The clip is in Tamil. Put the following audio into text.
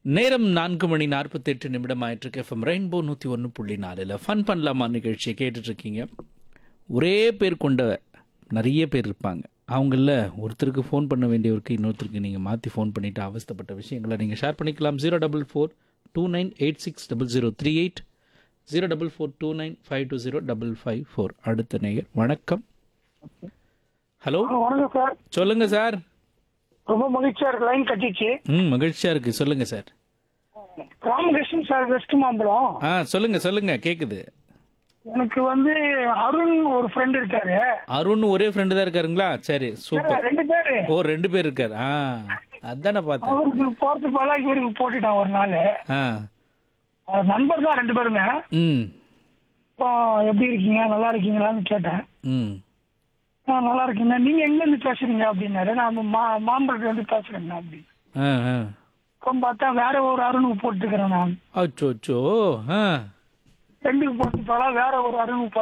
நேரம் நான்கு மணி நாற்பத்தெட்டு நிமிடம் ஆயிட்டிருக்கு எஃப்எம் ரெயின்போ நூற்றி ஒன்று புள்ளி நாலில் ஃபன் பண்ணலாமா நிகழ்ச்சியை கேட்டுட்டு இருக்கீங்க ஒரே பேர் கொண்ட நிறைய பேர் இருப்பாங்க அவங்கள ஒருத்தருக்கு ஃபோன் பண்ண வேண்டியவருக்கு இன்னொருத்தருக்கு நீங்கள் மாற்றி ஃபோன் பண்ணிவிட்டு அவஸ்தைப்பட்ட விஷயங்களை நீங்கள் ஷேர் பண்ணிக்கலாம் zero double four two nine eight six double zero three eight zero double four two nine five two zero double five four அடுத்த நேயர் வணக்கம் ஹலோ வணக்கம் சார் சொல்லுங்கள் சார் ரொம்ப மகிழ்ச்சியா இருக்கு லைன் கட்டிச்சு ம் மகிழ்ச்சியாக இருக்குது சொல்லுங்கள் sir Ramakrishnan sir west Mambalam ஆ சொல்லுங்கள் சொல்லுங்கள் கேட்குது எனக்கு வந்து அருண் ஒரு ஃப்ரெண்ட் இருக்காரு அருண் ஒரே ஃப்ரெண்டு தான் இருக்காருங்களா சரி சூப்பர் ரெண்டு பேரு ஓ ரெண்டு பேர் இருக்காரு ஆ அதானே பார்த்தேன் அவருக்கு போறது போல இவருக்கு போட்டுட்டான் ஒரு நாள் ஆ அவர் நண்பர் தான் ரெண்டு பேருமே ம் இப்போ எப்படி இருக்கீங்க நல்லா இருக்கீங்களான்னு கேட்டேன் ம் ஆ நல்லா இருக்கீங்க நீங்க எங்க இருந்து பேசுறீங்க அப்படின்னாரு நான் மா மாம்பழத்துல இருந்து பேசுறேங்க அப்படி ஆ ஆ இப்போ பார்த்தா வேற ஒரு அருணுக்கு போட்டுக்கிறேன் நான் அச்சோ அச்சோ ஆ ரெண்டுக்கு போட்டு போல வேற ஒரு அருணுக்கு